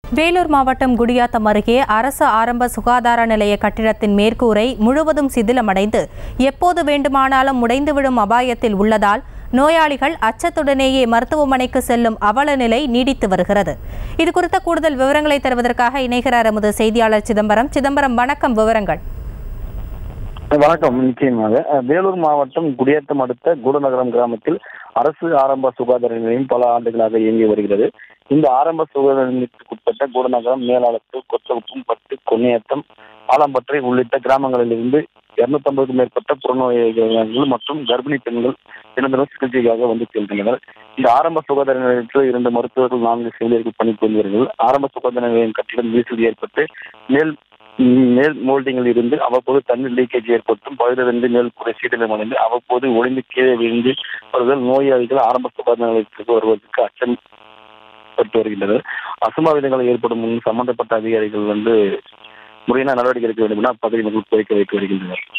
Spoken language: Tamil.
வேலூர் மாவட்டம் குடியாத்தம் அருகே அரசு ஆரம்ப சுகாதார நிலைய கட்டிடத்தின் மேற்கூரை முழுவதும் சிதிலமடைந்து எப்போது வேண்டுமானாலும் உடைந்துவிடும் அபாயத்தில் உள்ளதால் நோயாளிகள் அச்சத்துடனேயே மருத்துவமனைக்கு செல்லும் அவல நிலை நீடித்து வருகிறது இது குறித்த கூடுதல் விவரங்களை தருவதற்காக இணைகிறார் எமது செய்தியாளர் சிதம்பரம் சிதம்பரம் வணக்கம் விவரங்கள் வணக்கம் நிச்சயமாக அஹ், வேலூர் மாவட்டம் குடியாத்தம் அடுத்த கூடநகரம் கிராமத்தில் அரசு ஆரம்ப சுகாதார நிலையம் பல ஆண்டுகளாக இயங்கி வருகிறது இந்த ஆரம்ப சுகாதார நிலையத்திற்குட்பட்ட கூடநகரம் மேலாளத்து கொத்தகுப்பம் பட்டு கொன்னியத்தம் ஆலம்பற்றை உள்ளிட்ட கிராமங்களிலிருந்து இருநூத்தம்பதுக்கும் மேற்பட்ட புறநோயாளிகள் மற்றும் கர்ப்பிணி பெண்கள் தினந்தனம் சிகிச்சைக்காக வந்து செல்கின்றனர் இந்த ஆரம்ப சுகாதார நிலையத்தில் இரண்டு மருத்துவர்கள் நான்கு செவிலியர்கள் பணிபுரிந்தார்கள் ஆரம்ப சுகாதார நிலையம் கட்டிடம் வீசில் ஏற்பட்டு மேல் ம், மேல் மோல்டிங்கில் இருந்து அவ்வப்போது தண்ணீர் லீக்கேஜ் ஏற்பட்டும் பகுதியிலிருந்து மேல் கூரை சீட்டிலும் அடைந்து அவ்வப்போது ஒளிந்து கீழே விழுந்து வருவதால் நோயாளிகள் ஆரம்ப சுகாதார நிலையத்திற்கு வருவதற்கு அச்சம் பட்டு வருகின்றனர் அசம்பாவிதங்கள் ஏற்படும் முன் சம்பந்தப்பட்ட அதிகாரிகள் வந்து முறையான நடவடிக்கை எடுக்க வேண்டும் என அப்பகுதி மக்கள் கோரிக்கை வைத்து வருகின்றனர்